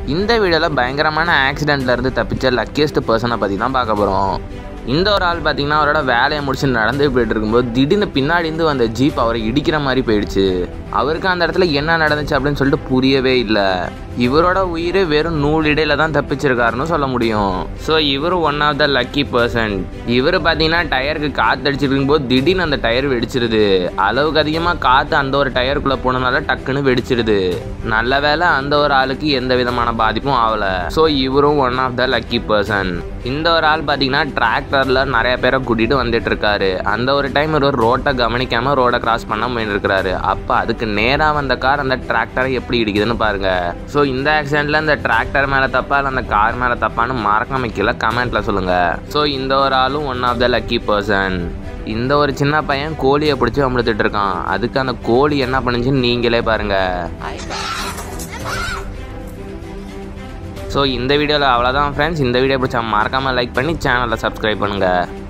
இந்த வீடியோவில் பயங்கரமான ஆக்சிடெண்ட்ல இருந்து தப்பிச்ச லக்கியஸ்ட் பர்சனை பற்றி தான் பார்க்க போகிறோம் இந்த ஒரு ஆள் பார்த்தீங்கன்னா அவரோட வேலையை முடிச்சு நடந்து போயிட்டு இருக்கும்போது திடீர்னு பின்னாடி இருந்து வந்த ஜீப் அவரை இடிக்கிற மாதிரி போயிடுச்சு அவருக்கு அந்த இடத்துல என்ன நடந்துச்சு அப்படின்னு சொல்லிட்டு புரியவே இல்லை இவரோட உயிர் வெறும் நூலிடையில தான் தப்பிச்சிருக்காருன்னு சொல்ல முடியும் ஸோ இவர் one of the lucky person இவர் பார்த்தீங்கன்னா டயருக்கு காற்று அடிச்சிருக்கும் போது திடீர்னு அந்த டயர் வெடிச்சிருது அளவுக்கு அதிகமாக காற்று அந்த ஒரு டயருக்குள்ளே போனனால டக்குன்னு வெடிச்சிருது நல்ல வேளை அந்த ஒரு ஆளுக்கு எந்த விதமான பாதிப்பும் ஆகலை ஸோ இவரும் one of the lucky person இந்த ஒரு ஆள் பார்த்தீங்கன்னா டிராக்டரில் நிறைய பேரை கூட்டிகிட்டு வந்துட்டு இருக்காரு அந்த ஒரு டைம் ஒரு ரோட்டை கவனிக்காமல் ரோடை கிராஸ் பண்ண போயிட்டு இருக்காரு அப்போ அதுக்கு நேராக வந்த கார் அந்த டிராக்டரை எப்படி இடிக்குதுன்னு பாருங்க ஸோ இந்த ஆக்சிடென்ட்ல இந்த டிராக்டர் மேலே தப்பா இல்லை அந்த கார் மேலே தப்பான்னு மறக்காம கீழே கமெண்ட்ல சொல்லுங்க ஸோ இந்த ஒரு ஆளும் one of the lucky person இந்த ஒரு சின்ன பையன் கோழியை பிடிச்சி அமுழுத்துட்டு இருக்கான் அதுக்கு அந்த கோழி என்ன பண்ணுச்சுன்னு நீங்களே பாருங்க ஸோ இந்த வீடியோவில் அவ்வளோதான் ஃப்ரெண்ட்ஸ் இந்த வீடியோ பிடிச்சா மறக்காமல் லைக் பண்ணி சேனலை சப்ஸ்கிரைப் பண்ணுங்கள்